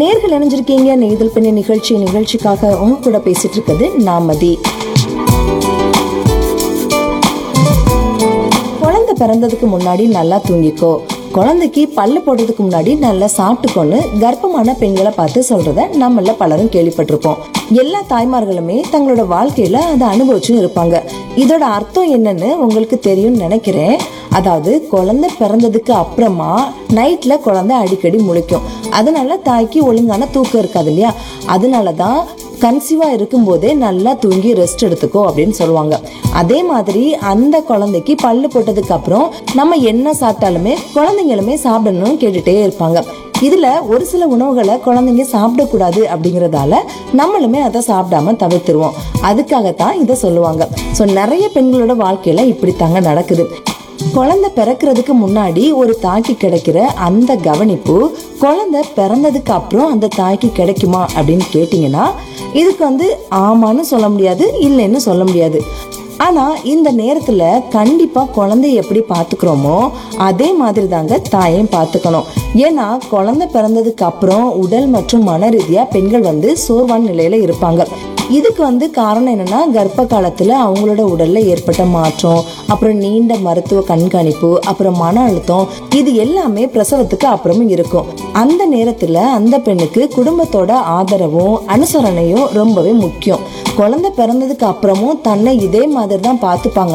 நேர்கள் இணைஞ்சிருக்கீங்க நெய்தல் பெண்ணை நிகழ்ச்சி நிகழ்ச்சிக்காக உங்க கூட பேசிட்டு இருக்குது நாமதி குழந்தை பிறந்ததுக்கு முன்னாடி நல்லா தூங்கிக்கோ குழந்தைக்கு பல்லு போடுறதுக்கு முன்னாடி நல்லா சாப்பிட்டுக்கோன்னு கர்ப்பமான பெண்களை பார்த்து சொல்றத நம்மள பலரும் கேள்விப்பட்டிருப்போம் எல்லா தாய்மார்களுமே தங்களோட வாழ்க்கையில அதை அனுபவிச்சும் இருப்பாங்க இதோட அர்த்தம் என்னன்னு உங்களுக்கு தெரியும்னு நினைக்கிறேன் அதாவது குழந்தை பிறந்ததுக்கு அப்புறமா நைட்ல குழந்தை அடிக்கடி முழிக்கும் அதனால தாய்க்கு ஒழுங்கான தூக்கம் இருக்காது இல்லையா அதனால தான் கன்சீவா இருக்கும்போதே நல்லா தூங்கி ரெஸ்ட் எடுத்துக்கோ அப்படின்னு சொல்லுவாங்க அதே மாதிரி அந்த குழந்தைக்கு பல்லு போட்டதுக்கு அப்புறம் நம்ம என்ன சாப்பிட்டாலுமே குழந்தைங்களுமே சாப்பிடணும்னு கேட்டுட்டே இருப்பாங்க இதுல ஒரு சில உணவுகளை குழந்தைங்க சாப்பிடக்கூடாது அப்படிங்கறதால நம்மளுமே அதை சாப்பிடாம தவிர்த்துருவோம் அதுக்காகத்தான் இதை சொல்லுவாங்க ஸோ நிறைய பெண்களோட வாழ்க்கையில இப்படித்தாங்க நடக்குது குழந்தை பிறக்கிறதுக்கு முன்னாடி ஒரு தாய்க்கு கிடைக்கிற அந்த கவனிப்பு குழந்தை பிறந்ததுக்கு அப்புறம் அந்த தாய்க்கு கிடைக்குமா அப்படின்னு கேட்டிங்கன்னா இதுக்கு வந்து ஆமான்னு சொல்ல முடியாது இல்லைன்னு சொல்ல முடியாது ஆனா இந்த நேரத்துல கண்டிப்பா குழந்தைய எப்படி பாத்துக்கிறோமோ அதே மாதிரி தாங்க தாயையும் பாத்துக்கணும் ஏன்னா குழந்தை பிறந்ததுக்கு அப்புறம் உடல் மற்றும் மன ரீதியா பெண்கள் வந்து சோர்வான நிலையில இருப்பாங்க இதுக்கு வந்து காரணம் என்னன்னா கர்ப்ப காலத்துல அவங்களோட உடல்ல ஏற்பட்ட மாற்றம் அப்புறம் நீண்ட மருத்துவ கண்காணிப்பு அப்புறம் மன அழுத்தம் இது எல்லாமே பிரசவத்துக்கு அப்புறமும் இருக்கும் அந்த நேரத்துல அந்த பெண்ணுக்கு குடும்பத்தோட ஆதரவும் அனுசரணையும் ரொம்பவே முக்கியம் குழந்தை பிறந்ததுக்கு அப்புறமும் தன்னை இதே மாதிரி தான் பார்த்துப்பாங்க